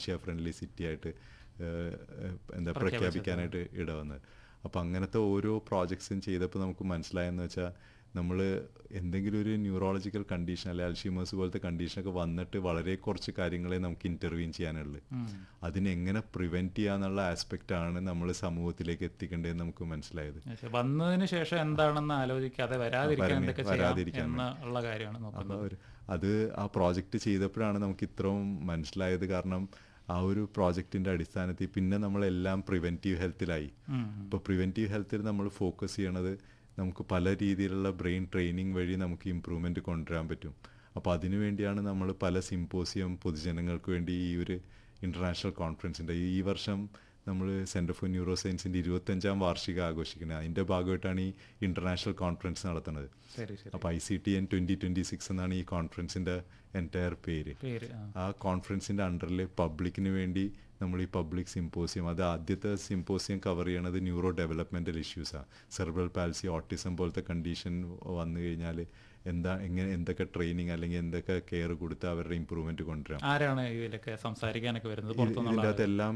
Dementia friendly city ആയിട്ട് ഏഹ്, ഏഹ്, എന്താ പ്രഖ്യാപിക്കാനായിട്ട് ഇട വന്നത് അപ്പോൾ അങ്ങനത്തെ ഓരോ പ്രോജക്ട്സും ചെയ്തപ്പോൾ നമുക്ക് മനസ്സിലായെന്ന് വെച്ചാൽ നമ്മൾ എന്തെങ്കിലും ഒരു ന്യൂറോളജിക്കൽ കണ്ടീഷൻ അല്ലെങ്കിൽ അൽഷീമേഴ്സ് പോലത്തെ കണ്ടീഷനൊക്കെ വന്നിട്ട് വളരെ കുറച്ച് കാര്യങ്ങളെ നമുക്ക് ഇൻ്റർവ്യൂൻ ചെയ്യാനുള്ളൂ അതിനെങ്ങനെ പ്രിവെൻറ്റ് ചെയ്യാന്നുള്ള ആസ്പെക്റ്റ് ആണ് നമ്മൾ സമൂഹത്തിലേക്ക് എത്തിക്കേണ്ടതെന്ന് നമുക്ക് മനസ്സിലായത് പക്ഷെ വന്നതിന് ശേഷം എന്താണെന്ന് ആലോചിക്കാതെ വരാതിരിക്കാൻ വരാൻ- എന്തൊക്കെ ചെയ്യാം വരാതിരിക്കാൻ എന്നുള്ള കാര്യമാണ് നോക്കുന്നത് അപ്പോൾ ഒരു അത് ആ പ്രോജക്റ്റ് ചെയ്തപ്പോഴാണ് നമുക്ക് ഇത്രയും മനസ്സിലായത് കാരണം ആ ഒരു പ്രോജക്റ്റിന്റെ അടിസ്ഥാനത്തിൽ പിന്നെ നമ്മളെല്ലാം പ്രിവെൻറ്റീവ് ഹെൽത്തിലായി ഇപ്പോൾ പ്രിവെൻറ്റീവ് ഹെൽത്തിൽ നമ്മൾ ഫോക്കസ് ചെയ്യണത് നമുക്ക് പല രീതിയിലുള്ള ബ്രെയിൻ ട്രെയിനിങ് വഴി നമുക്ക് ഇമ്പ്രൂവ്മെന്റ് കൊണ്ടുവരാൻ പറ്റും അപ്പോൾ അതിനു വേണ്ടിയാണ് നമ്മൾ പല സിമ്പോസിയം പൊതുജനങ്ങൾക്ക് വേണ്ടി ഈ ഒരു ഇന്റർനാഷണൽ കോൺഫറൻസിൻ്റെ ഈ വർഷം നമ്മൾ സെൻറ്റർ ഫോർ ന്യൂറോ സയൻസിൻ്റെ ഇരുപത്തഞ്ചാം വാർഷിക ആഘോഷിക്കുന്നത് അതിൻ്റെ ഭാഗമായിട്ടാണ് ഈ ഇന്റർനാഷണൽ കോൺഫറൻസ് നടത്തുന്നത് ശരി ശരി അപ്പോൾ I C T N twenty twenty six എന്നാണ് ഈ കോൺഫറൻസിൻ്റെ എൻറ്റയർ പേര് പേര് ആ. ആ കോൺഫറൻസിൻ്റെ അണ്ടറിൽ പബ്ലിക്കിന് വേണ്ടി നമ്മൾ ഈ പബ്ലിക് സിമ്പോസിയം അത് ആദ്യത്തെ സിമ്പോസിയം കവർ ചെയ്യണത് ന്യൂറോ ഡെവലപ്മെൻറ്റൽ ഇഷ്യൂസാണ് സെർബ്രൽ പാൽസി ഓട്ടിസം പോലത്തെ കണ്ടീഷൻ വന്നു കഴിഞ്ഞാൽ എന്താ എങ്ങനെ എന്തൊക്കെ ട്രെയിനിങ് അല്ലെങ്കിൽ എന്തൊക്കെ കെയർ കൊടുത്ത് അവരുടെ ഇമ്പ്രൂവ്മെൻറ്റ് കൊണ്ടുവരാം ആരാണ് ഇതിലൊക്കെ സംസാരിക്കാനൊക്കെ വരുന്നത് ഇത് പുറത്തുനിന്നുള്ള ഇതിൻ്റെ അകത്ത് എല്ലാം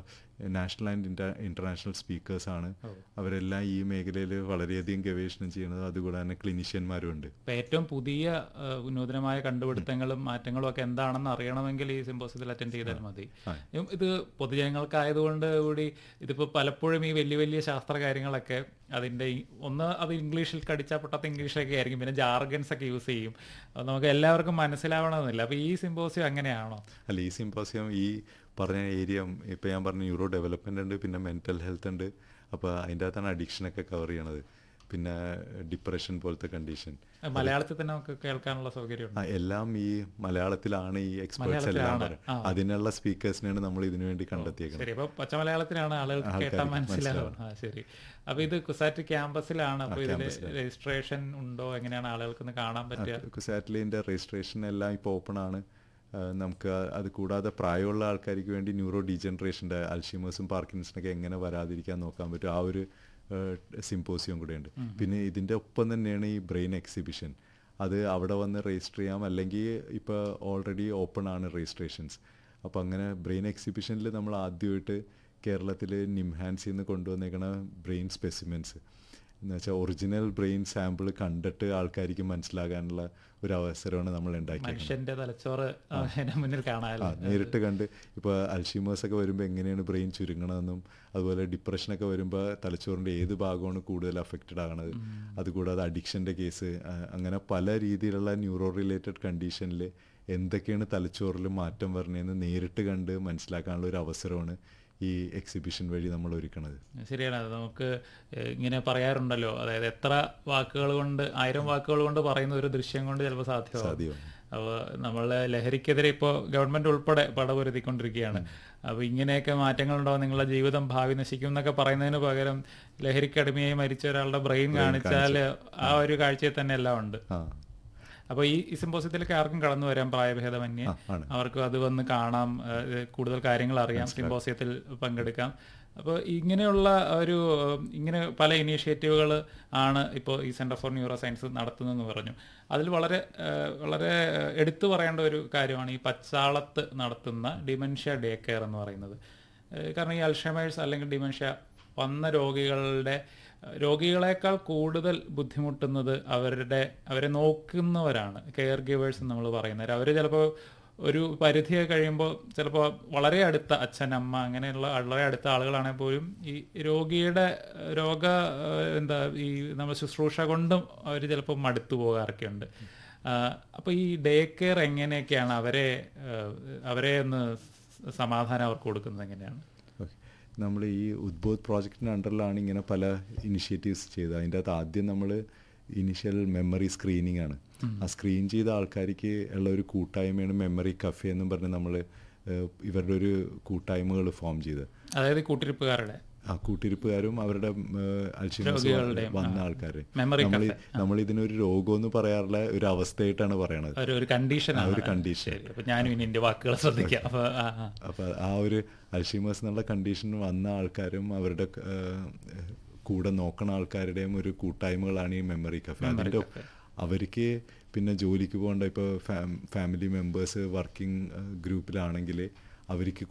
നാഷണൽ ആൻഡ് ഇന്റർ ഇന്റർനാഷണൽ സ്പീക്കേഴ്സാണ് അവരെല്ലാം ഈ മേഖലയിൽ വളരെയധികം ഗവേഷണം ചെയ്യുന്നത് അതുകൂടെ തന്നെ ക്ലിനീഷ്യന്മാരും ഉണ്ട് ഇപ്പൊ ഏറ്റവും പുതിയ ആ, നൂതനമായ കണ്ടുപിടുത്തങ്ങളും മാറ്റങ്ങളും ഒക്കെ എന്താണെന്ന് അറിയണമെങ്കിൽ ഈ സിമ്പോസിയത്തിൽ അറ്റൻഡ് ചെയ്താൽ മതി ഉം, ഇത് പൊതുജനങ്ങൾക്കായതുകൊണ്ട് കൂടി ഇതിപ്പോ പലപ്പോഴും ഈ വലിയ വലിയ ശാസ്ത്ര കാര്യങ്ങളൊക്കെ അതിന്റെ ഈ- ഒന്ന് അത് ഇംഗ്ലീഷിൽ കടിച്ചാൽ പൊട്ടാത്ത ഇംഗ്ലീഷൊക്കെ ആയിരിക്കും പിന്നെ ജാർഗൻസ് ഒക്കെ യൂസ് ചെയ്യും അത് നമുക്ക് എല്ലാവർക്കും മനസ്സിലാവണമെന്നില്ല അപ്പൊ ഈ സിമ്പോസിയം അങ്ങനെയാണോ അല്ല ഈ സിമ്പോസിയം ഈ പറഞ്ഞ ഏരിയ ഇപ്പം ഞാൻ പറഞ്ഞ ന്യൂറോ ഡെവലപ്മെൻ്റ് ഉണ്ട് പിന്നെ മെൻ്റൽ ഹെൽത്ത് ഉണ്ട് അപ്പോൾ അതിൻ്റെ അകത്താണ് അഡിക്ഷനൊക്കെ കവർ ചെയ്യണത് പിന്നെ ഡിപ്രഷൻ പോലത്തെ കണ്ടീഷൻ മലയാളത്തിൽ തന്നെ നമുക്ക് കേൾക്കാനുള്ള സൗകര്യമുണ്ട് എല്ലാം ഈ മലയാളത്തിലാണ് ഈ എക്സ്പേർട്സ് എല്ലാം പറയുന്നത് അതിനുള്ള സ്പീക്കേഴ്സിനെയാണ് നമ്മൾ ഇതിനു വേണ്ടി കണ്ടെത്തിയേക്കുന്നത് ശരി അപ്പൊ പച്ച മലയാളത്തിലാണ് ആളുകൾക്ക് കേട്ടാൽ മനസ്സിലാവും ആ ശരി അപ്പൊ ഇത് കുസാറ്റ് ക്യാമ്പസിലാണ് അപ്പൊ ഇതില് രജിസ്ട്രേഷൻ ഉണ്ടോ എങ്ങനെയാണ് ആളുകൾക്ക് കാണാൻ പറ്റുക കുസാറ്റിലിൻ്റെ രജിസ്ട്രേഷൻ എല്ലാം ഇപ്പോൾ ഓപ്പൺ ആണ് ആ, നമുക്ക് ആ- അത് കൂടാതെ പ്രായമുള്ള ആൾക്കാർക്ക് വേണ്ടി ന്യൂറോ ഡീജനറേഷൻ്റെ അൽഷിമേഴ്സും പാർക്കിൻസിനൊക്കെ എങ്ങനെ വരാതിരിക്കാൻ നോക്കാൻ പറ്റും ആ ഒരു സിമ്പോസിയം കൂടെയുണ്ട് പിന്നെ ഇതിൻ്റെ ഒപ്പം തന്നെയാണ് ഈ ബ്രെയിൻ എക്സിബിഷൻ അത് അവിടെ വന്ന് രജിസ്റ്റർ ചെയ്യാം അല്ലെങ്കിൽ ഇപ്പോൾ ഓൾറെഡി ഓപ്പൺ ആണ് രജിസ്ട്രേഷൻസ് അപ്പോൾ അങ്ങനെ ബ്രെയിൻ എക്സിബിഷനിൽ നമ്മൾ ആദ്യമായിട്ട് കേരളത്തിൽ നിംഹാൻസിൽ നിന്ന് കൊണ്ടുവന്നേക്കണ ബ്രെയിൻ സ്പെസിമെൻസ് എന്ന് വെച്ചാൽ ഒറിജിനൽ ബ്രെയിൻ സാമ്പിൾ കണ്ടിട്ട് ആൾക്കാർക്ക് മനസ്സിലാകാനുള്ള ഒരു അവസരമാണ് നമ്മൾ ഉണ്ടാക്കിയത് മനുഷ്യന്റെ തലച്ചോറ് അതിന്റെ മുന്നിൽ കാണാമല്ലോ നേരിട്ട് കണ്ട് ഇപ്പോൾ അൽഷിമേഴ്സ് ഒക്കെ വരുമ്പോൾ എങ്ങനെയാണ് ബ്രെയിൻ ചുരുങ്ങണമെന്നും അതുപോലെ ഡിപ്രഷനൊക്കെ വരുമ്പോൾ തലച്ചോറിൻ്റെ ഏത് ഭാഗമാണ് കൂടുതൽ അഫക്റ്റഡ് ആകണത് അതുകൂടാതെ അഡിക്ഷൻ്റെ കേസ് അങ്ങനെ പല രീതിയിലുള്ള ന്യൂറോ റിലേറ്റഡ് കണ്ടീഷനിൽ എന്തൊക്കെയാണ് തലച്ചോറിൽ മാറ്റം വരണതെന്ന് നേരിട്ട് കണ്ട് മനസ്സിലാക്കാനുള്ള ഒരു അവസരമാണ് ഈ എക്സിബിഷൻ വഴി നമ്മൾ ഒരുക്കണത് ശരിയാണ് അത് നമുക്ക് ഏഹ്, ഇങ്ങനെ പറയാറുണ്ടല്ലോ അതായത് എത്ര വാക്കുകൾ കൊണ്ട് ആയിരം വാക്കുകൾ കൊണ്ട് പറയുന്ന ഒരു ദൃശ്യം കൊണ്ട് ചിലപ്പോൾ സാധ്യമാവും സാധ്യമാവും. അപ്പോൾ നമ്മളെ ലഹരിക്കെതിരെ ഇപ്പോൾ ഗവൺമെന്റ് ഉൾപ്പെടെ പടപൊരുതിക്കൊണ്ടിരിക്കുകയാണ് അപ്പോൾ ഇങ്ങനെയൊക്കെ മാറ്റങ്ങൾ ഉണ്ടാവും നിങ്ങളുടെ ജീവിതം ഭാവി നശിക്കും എന്നൊക്കെ പറയുന്നതിന് പകരം ലഹരിക്കടിമയായി മരിച്ച ഒരാളുടെ ബ്രെയിൻ കാണിച്ചാൽ ആ ഒരു കാഴ്ചയിൽ തന്നെ എല്ലാം ഉണ്ട് ആ അപ്പോൾ ഈ ഈ സിമ്പോസിയത്തിലേക്ക് ആർക്കും കടന്നു വരാം പ്രായഭേദമന്യേ ആണ്. അവർക്ക് അത് വന്ന് കാണാം ഏഹ് കൂടുതൽ കാര്യങ്ങൾ അറിയാം സിമ്പോസിയത്തിൽ പങ്കെടുക്കാം അപ്പോൾ ഇങ്ങനെയുള്ള ഒരു ഏഹ് ഇങ്ങനെ പല ഇനീഷ്യേറ്റീവുകൾ ആണ് ഇപ്പോൾ ഈ സെൻറ്റർ ഫോർ ന്യൂറോ സയൻസ് നടത്തുന്നതെന്ന് പറഞ്ഞു അതിൽ വളരെ ഏഹ് വളരെ എടുത്തു പറയേണ്ട ഒരു കാര്യമാണ് ഈ പച്ചാളത്ത് നടത്തുന്ന ഡിമെൻഷ്യ ഡേ കെയർ എന്ന് പറയുന്നത് ഏഹ് കാരണം ഈ അൽഷമേഴ്സ് അല്ലെങ്കിൽ ഡിമെൻഷ്യ വന്ന രോഗികളുടെ രോഗികളെക്കാൾ കൂടുതൽ ബുദ്ധിമുട്ടുന്നത് അവരുടെ അവരെ നോക്കുന്നവരാണ് കെയർ ഗിവേഴ്സ് നമ്മൾ പറയുന്നവർ അവർ ചിലപ്പോൾ ഒരു പരിധിയൊക്കെ കഴിയുമ്പോൾ ചിലപ്പോൾ വളരെ അടുത്ത അച്ഛൻ അമ്മ അങ്ങനെയുള്ള വളരെ അടുത്ത ആളുകളാണെങ്കിൽ പോലും ഈ രോഗിയുടെ ഏഹ്, രോഗ ഏഹ്, എന്താ ഈ നമ്മൾ ശുശ്രൂഷ കൊണ്ടും അവർ ചിലപ്പോൾ മടുത്തു പോകാറൊക്കെ ഉണ്ട് അപ്പോൾ ഈ ഡേ കെയർ എങ്ങനെയൊക്കെയാണ് അവരെ ഏഹ്, അവരെ ഒന്ന് സമാധാനം അവർക്ക് കൊടുക്കുന്നത് എങ്ങനെയാണ് ഓക്കെ നമ്മൾ ഈ ഉദ്ബോധ് പ്രോജക്റ്റിൻ്റെ അണ്ടറിലാണ് ഇങ്ങനെ പല ഇനിഷ്യേറ്റീവ്സ് ചെയ്തത് അതിൻ്റെ അകത്ത് ആദ്യം നമ്മൾ ഇനിഷ്യൽ മെമ്മറി സ്ക്രീനിങ് ആണ് ആ സ്ക്രീൻ ചെയ്ത ആൾക്കാർക്ക് ഉള്ള ഒരു കൂട്ടായ്മയാണ് മെമ്മറി കഫേ എന്നും പറഞ്ഞ് നമ്മൾ ഇവരുടെ ഒരു കൂട്ടായ്മകൾ ഫോം ചെയ്ത് അതായത് കൂട്ടിരിപ്പുകാരുടെ ആ കൂട്ടിരിപ്പുകാരും അവരുടെ അൽഷിമസ് വന്ന ആൾക്കാർ മെമ്മറി നമ്മൾ നമ്മൾ ഇതിനൊരു രോഗം എന്ന് പറയാറുള്ള ഒരു അവസ്ഥയായിട്ടാണ് പറയണത് ഒരു ഒരു കണ്ടീഷൻ ഒരു condition. ശരി അപ്പൊ ഞാനും ഇനി എന്റെ വാക്കുകൾ ശ്രദ്ധിക്കാം അപ്പൊ ആ, ആ. അപ്പോൾ ആ ഒരു അൽഷിമേഴ്സ് എന്നുള്ള കണ്ടീഷൻ വന്ന ആൾക്കാരും അവരുടെ ആ, കൂടെ നോക്കണ ആൾക്കാരുടെയും ഒരു കൂട്ടായ്മകളാണ് ഈ മെമ്മറി കഫേ അതിൻ്റെ അവർക്ക് പിന്നെ ജോലിക്ക് പോകേണ്ട ഇപ്പോൾ ഫാമിലി മെമ്പേഴ്സ് വർക്കിംഗ് ഗ്രൂപ്പിലാണെങ്കിൽ അവർക്ക്